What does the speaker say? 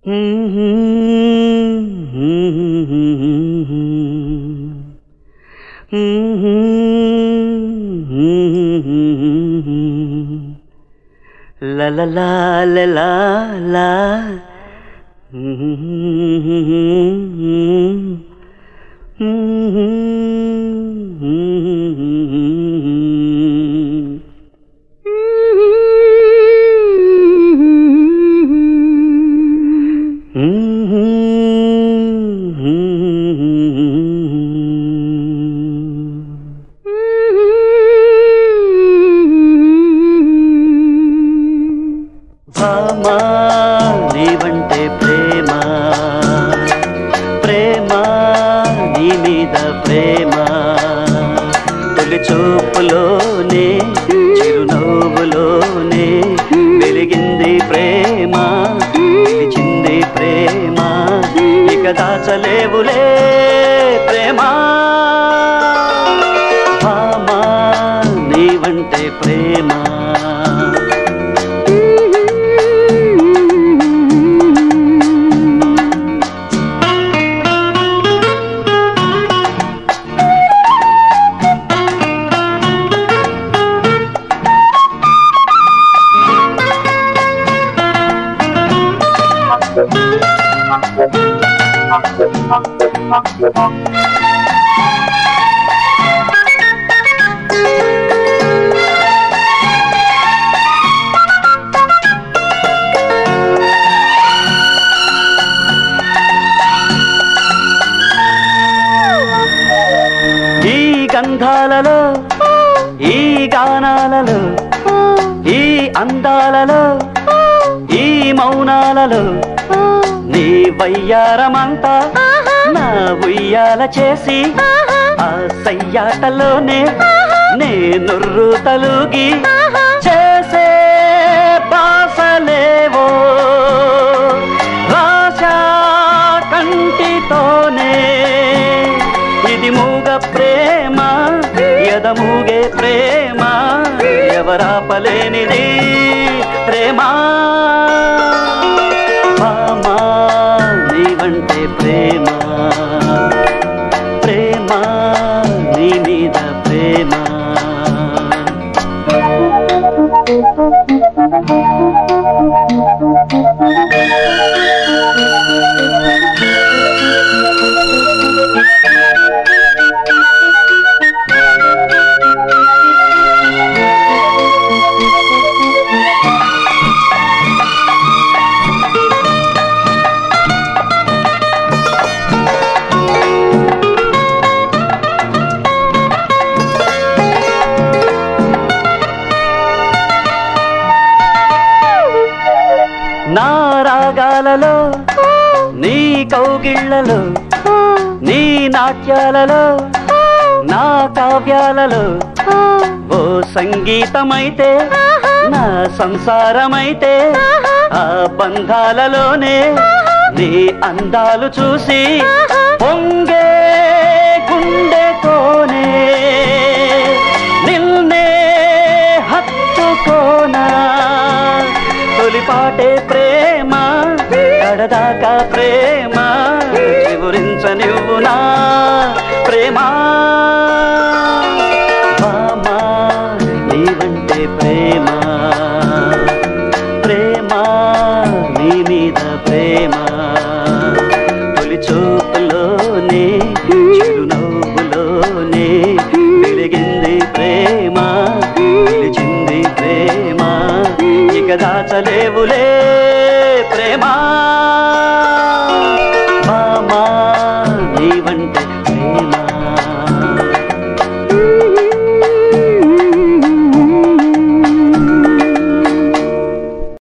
La la la la la la. భామా నీవంటే ప్రేమ ప్రేమ నీ మీద ప్రేమ తొలి చూపులోనే చిరునవ్వులోనే వెలిగింది ప్రేమ పిలిచింది ప్రేమ ఇక దాచలేవులే ప్రేమ భామా నీవంటే ప్రేమ ఈ గంధాలలో ఈ గానాలలో ఈ అందాలలో ఈ మౌనాలలో నీ వయ్యారమంతా నా ఉయ్యాల చేసి ఆ సయ్యాటలోనే నే నుర్రు తలుగి చేసే బాసలేవో రాశా కంటితోనే ఇది మూగ ప్రేమ ఎదమూగే ప్రేమ ఎవరాపలేనిది ప్రేమ భామా నీవంటే ప్రేమ ప్రేమ నీ మీద ప్రేమ నా రాగాలలో నీ కౌగిళ్లలో నీ నాట్యాలలో నా కావ్యాలలో ఓ సంగీతమైతే నా సంసారమైతే ఆ బంధాలలోనే నీ అందాలు చూసి పొంగే గుండెతోనే నిన్నే హత్తుకోనా తొలిపాటే ప్రేమ కడదాకా ప్రేమ చిగురించనివ్వునా ప్రేమ భామా నీవంటే ప్రేమ ప్రేమ నీ మీద ప్రేమ తొలి చూపులోనే చిరునవ్వులోనే వెలిగింది ప్రేమ పిలిచింది ప్రేమ ఇక దాచలేవులే ప్రేమ